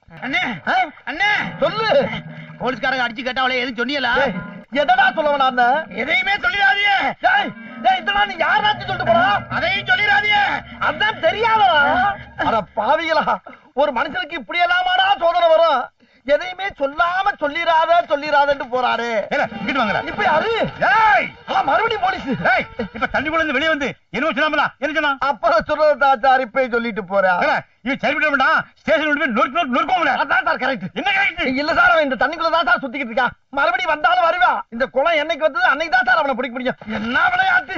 அண்ணே ஆ? அண்ணே சொல்லு போலீஸ்காரங்க அடிச்சு கேட்டா அவளை எதுவும் சொன்னியலா ஏய், எதடா சொல்ல வேணாம் எதையுமே சொல்லிடாதீங்க டேய் டேய் இதெல்லாம் நீ யாராச்சும் சொல்லிட்டு போறா அதையும் சொல்லிடாதீங்க அதான் தெரியாதா அட பாவிகளா ஒரு மனுஷனுக்கு இப்படி எல்லாமாடா சோதனை வரும் எதையுமே சொல்லாம சொல்லிராத சொல்லிராதன்னு போறாரு இங்கிட்டு வாங்கடா இப்ப யாரு ஏய் ஆ, மறுபடியும் போலீஸ் ஏய் இப்ப தண்ணிக்குள்ள இருந்து வெளியே வந்து என்ன சொன்னாமலா என்ன சொன்னா அப்புறம் சொல்றதா சார் இப்ப சொல்லிட்டு போறா ஏல, இவன் சரி விட வேண்டாம் ஸ்டேஷன் விட்டு போய் நொறுக்கு நொறுக்கு நொறுக்குவோம்ல அதான் சார் கரெக்ட் என்ன கரெக்ட் இல்ல சார் அவன் இந்த தண்ணிக்குள்ள தான் சார் சுத்திக்கிட்டு இருக்கான் மறுபடியும் வந்தாலும் வருவான் இந்த குளம் என்னைக்கு வந்தது அன்னைக்கு தான் சார் அவனை பிடிக்க முடியும் என்ன விளையாட்டு